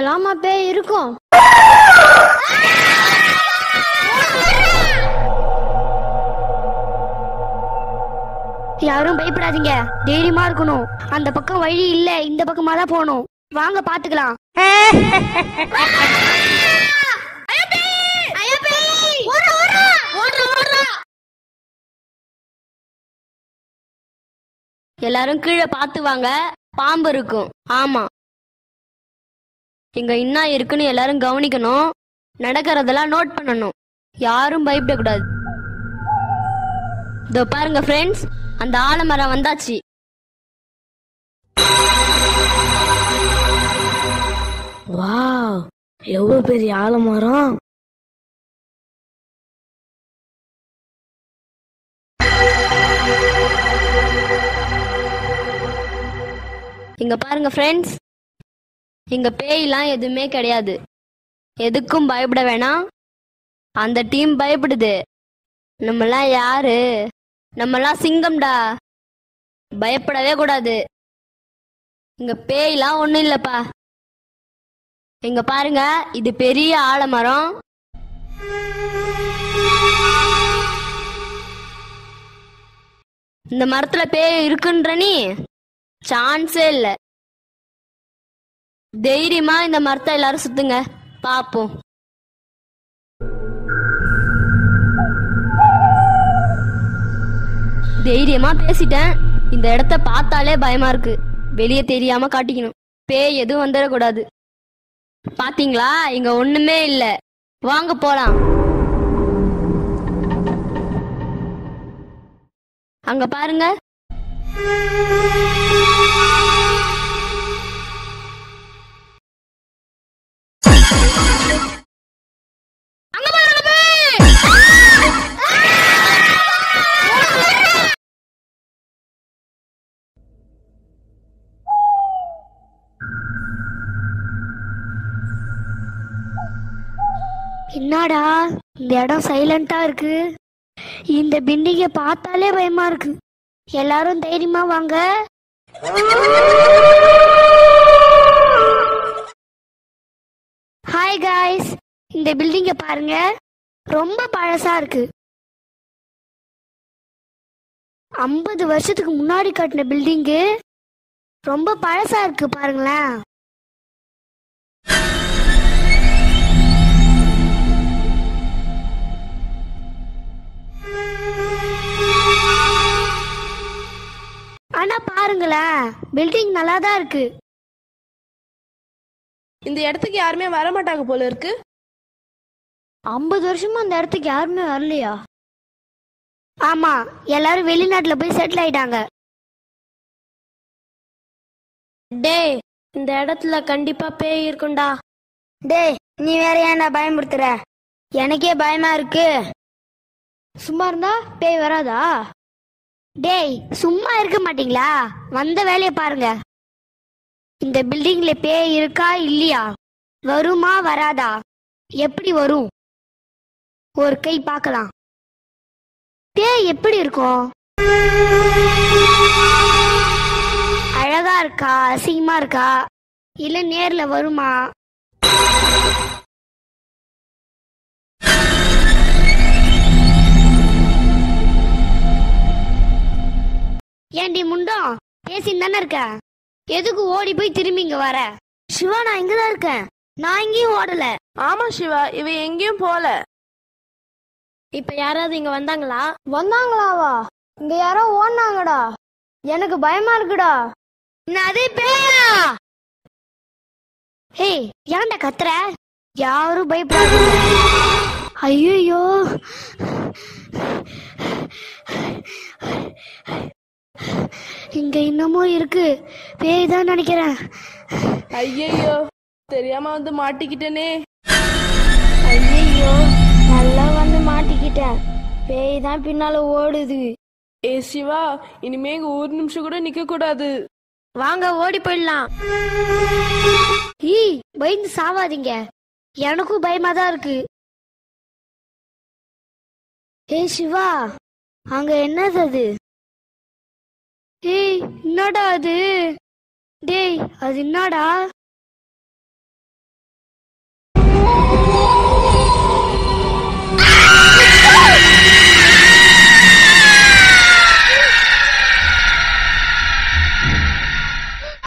இங்கெல்லாமா பேய் இருக்கும் யாரும் பயப்படாதீங்க தைரியமா இருக்கணும் அந்த பக்கம் வழி இல்ல இந்த பக்கமா தான் போகணும் வாங்க பாத்துக்கலாம் எல்லாரும் கீழே பார்த்து வாங்க பாம்பு இருக்கும் ஆமா இங்க என்ன இருக்குன்னு எல்லாரும் கவனிக்கணும் நடக்கிறதெல்லாம் நோட் பண்ணணும் யாரும் பயப்படக்கூடாது இதோ பாருங்க ஃப்ரெண்ட்ஸ் அந்த ஆலமரம் வந்தாச்சு வாவ் எவ்வளவு பெரிய ஆலமரம் இங்க பாருங்க ஃப்ரெண்ட்ஸ் இங்க பேயெல்லாம் எதுவுமே கிடையாது எதுக்கும் பயப்பட வேணாம் அந்த டீம் பயப்படுது நம்மலாம் யாரு நம்மலாம் சிங்கம்டா பயப்படவே கூடாது இங்க பேயெல்லாம் ஒண்ணும் இல்லப்பா இங்க பாருங்க இது பெரிய ஆலமரம் இந்த மரத்துல பேய் இருக்குன்ற நீ சான்ஸே இல்ல தைரியமா இந்த மரத்தை எல்லாரும் சுத்துங்க பாப்போம் தைரியமா பேசிட்டேன் இந்த இடத்த பார்த்தாலே பயமா இருக்கு வெளியே தெரியாம காட்டிக்கணும் பேய் எதுவும் வந்துடக்கூடாது பாத்தீங்களா இங்க ஒண்ணுமே இல்ல வாங்க போலாம் அங்க பாருங்க என்னடா இந்த இடம் சைலண்டா இருக்கு இந்த பில்டிங்க பார்த்தாலே பயமா இருக்கு எல்லாரும் தைரியமா வாங்க ஹாய் காய்ஸ் இந்த பில்டிங்க பாருங்க ரொம்ப பழசா இருக்கு ஐம்பது வருஷத்துக்கு முன்னாடி கட்டின பில்டிங்கு ரொம்ப பழசா இருக்கு பாருங்களேன் ஆனா பாருங்களேன் பில்டிங் நல்லா தான் இருக்கு இந்த இடத்துக்கு யாருமே வர மாட்டாங்க போல இருக்கு ஐம்பது வருஷமா அந்த இடத்துக்கு யாருமே வரலையா ஆமா எல்லாரும் வெளிநாட்டுல போய் செட்டில் ஆயிட்டாங்க டேய் இந்த இடத்துல கண்டிப்பா பேய் இருக்கும்டா டேய் நீ வேற ஏன்டா பயமுறுத்துற எனக்கே பயமா இருக்கு சும்மா இருந்தா பேய் வராதா டேய் சும்மா இருக்க மாட்டீங்களா வந்த வேலையை பாருங்க இந்த பில்டிங்ல பேய் இருக்கா இல்லையா வருமா வராதா எப்படி வரும் ஒரு கை பார்க்கலாம் பேய் எப்படி இருக்கும் அழகா இருக்கா அசிங்கமா இருக்கா இல்ல நேர்ல வருமா ஏண்டி முண்டம் பேசின்னு தானே இருக்க எதுக்கு ஓடி போய் திரும்பி இங்க வர சிவா நான் இங்கதான் இருக்கேன் நான் எங்கேயும் ஓடல ஆமா சிவா இவ எங்கேயும் போல இப்ப யாராவது இங்க வந்தாங்களா வந்தாங்களாவா இங்க யாரோ ஓடினாங்கடா எனக்கு பயமா இருக்குடா அது பேயா ஏய் ஏன்டா கத்துற யாரும் பயப்படாதீங்க ஐயோ இங்க இன்னமும் இருக்கு பேய் தான் நினைக்கிறேன் ஐயையோ தெரியாம வந்து மாட்டிக்கிட்டேனே ஐயோ நல்லா வந்து மாட்டிக்கிட்டேன் பேய் தான் பின்னால ஓடுது ஏ சிவா இனிமே இங்க ஒரு நிமிஷம் கூட நிக்க கூடாது வாங்க ஓடி போயிடலாம் ஈ பயந்து சாவாதீங்க எனக்கும் பயமா தான் இருக்கு ஏய் சிவா அங்க என்னது அது ஏய் என்னடா அது டேய் அது என்னடா